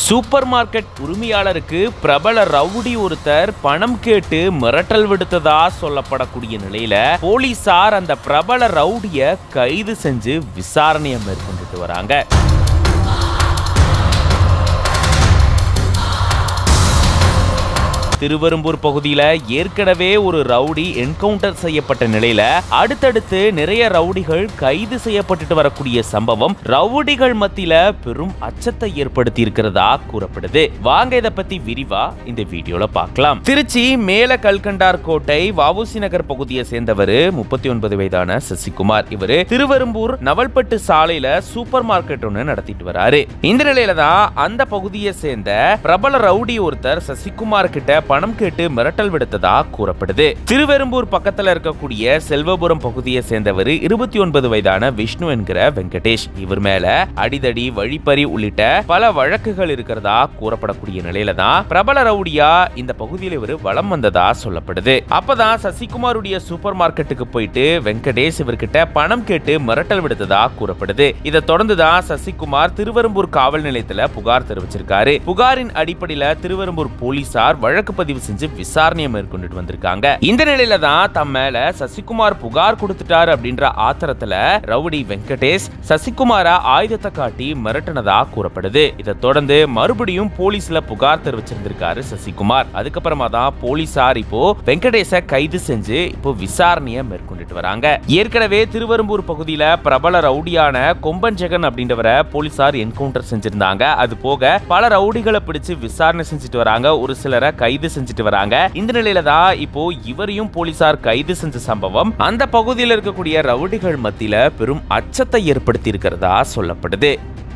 super market உரிமையாளருக்கு பிரபல rowdy ஒருத்தர் பணம் கேட்டு மிரட்டல் விடுத்ததா சொல்லப்படக்கூடிய நிலையில போலீசார் அந்த பிரபல ரவுடிய கைது செஞ்சு விசாரணையை மேற்கொண்டுட்டு வராங்க திருவெரும்பூர் பகுதியில ஏற்கனவே ஒரு ரவுடி என்கவுண்டர் செய்யப்பட்ட நிலையில அடுத்தடுத்து நிறைய ரவுடிகள் கைது செய்யப்பட்டுட்டு வரக்கூடிய சம்பவம் ரவுடிகள் மத்தியில பெரும் அச்சத்தை ஏற்படுத்தி இருக்கிறதா கூறப்படுது வாங்க இத பத்தி விரிவா இந்த வீடியோல பார்க்கலாம் திருச்சி மேல கல்கண்டார் கோட்டை வவுசி நகர் பகுதியை சேர்ந்தவர் முப்பத்தி ஒன்பது வயதான சசிகுமார் இவரு திருவெரும்பூர் நவல்பட்டு சாலையில சூப்பர் மார்க்கெட் ஒன்று நடத்திட்டு வராரு இந்த நிலையில தான் அந்த பகுதியை சேர்ந்த பிரபல ரவுடி ஒருத்தர் சசிகுமார் கிட்ட பணம் கேட்டு மிரட்டல் விடுத்ததா கூறப்படுது திருவெரும்பூர் பக்கத்துல இருக்கக்கூடிய செல்வபுரம் பகுதியை சேர்ந்தவர் இருபத்தி ஒன்பது வயதான விஷ்ணு என்கிற வெங்கடேஷ் இவர் மேல அடிதடி வழிப்பறி உள்ளிட்ட பல வழக்குகள் இருக்கிறதா கூறப்படக்கூடிய நிலையில தான் பிரபல ரவுடியா இந்த பகுதியில் இவர் வலம் வந்ததா சொல்லப்படுது அப்பதான் சசிகுமாருடைய சூப்பர் மார்க்கெட்டுக்கு போயிட்டு வெங்கடேஷ் இவர்கிட்ட பணம் கேட்டு மிரட்டல் விடுத்ததா கூறப்படுது இதை தொடர்ந்து தான் சசிகுமார் திருவெரும்பூர் காவல் நிலையத்துல புகார் தெரிவிச்சிருக்காரு புகாரின் அடிப்படையில திருவெரும்பூர் போலீசார் வழக்கு பதிவு செஞ்சு விசாரணையை மேற்கொண்டுட்டு வந்திருக்காங்க இந்த நிலையில தான் தம் மேல சசிகுமார் புகார் கொடுத்துட்டாரு அப்படின்ற ஆத்திரத்துல ரவுடி வெங்கடேஷ் சசிகுமார ஆயுதத்தை காட்டி மிரட்டினதா கூறப்படுது இதை தொடர்ந்து மறுபடியும் போலீஸ்ல புகார் தெரிவிச்சிருந்திருக்காரு சசிகுமார் அதுக்கப்புறமா தான் போலீசார் இப்போ வெங்கடேஷ கைது செஞ்சு இப்போ விசாரணையை மேற்கொண்டுட்டு வராங்க ஏற்கனவே திருவெரும்பூர் பகுதியில பிரபல ரவுடியான கொம்பன் ஜெகன் அப்படின்றவரை போலீசார் என்கவுண்டர் செஞ்சிருந்தாங்க அது போக பல ரவுடிகளை பிடிச்சு விசாரணை செஞ்சுட்டு வராங்க ஒரு சிலரை கைது செஞ்சுட்டு வராங்க இந்த நிலையில தான் இப்போ இவரையும் போலீசார் கைது செஞ்ச சம்பவம் அந்த பகுதியில் இருக்கக்கூடிய ரவுடிகள் மத்தியில பெரும் அச்சத்தை ஏற்படுத்தி இருக்கிறதா சொல்லப்படுது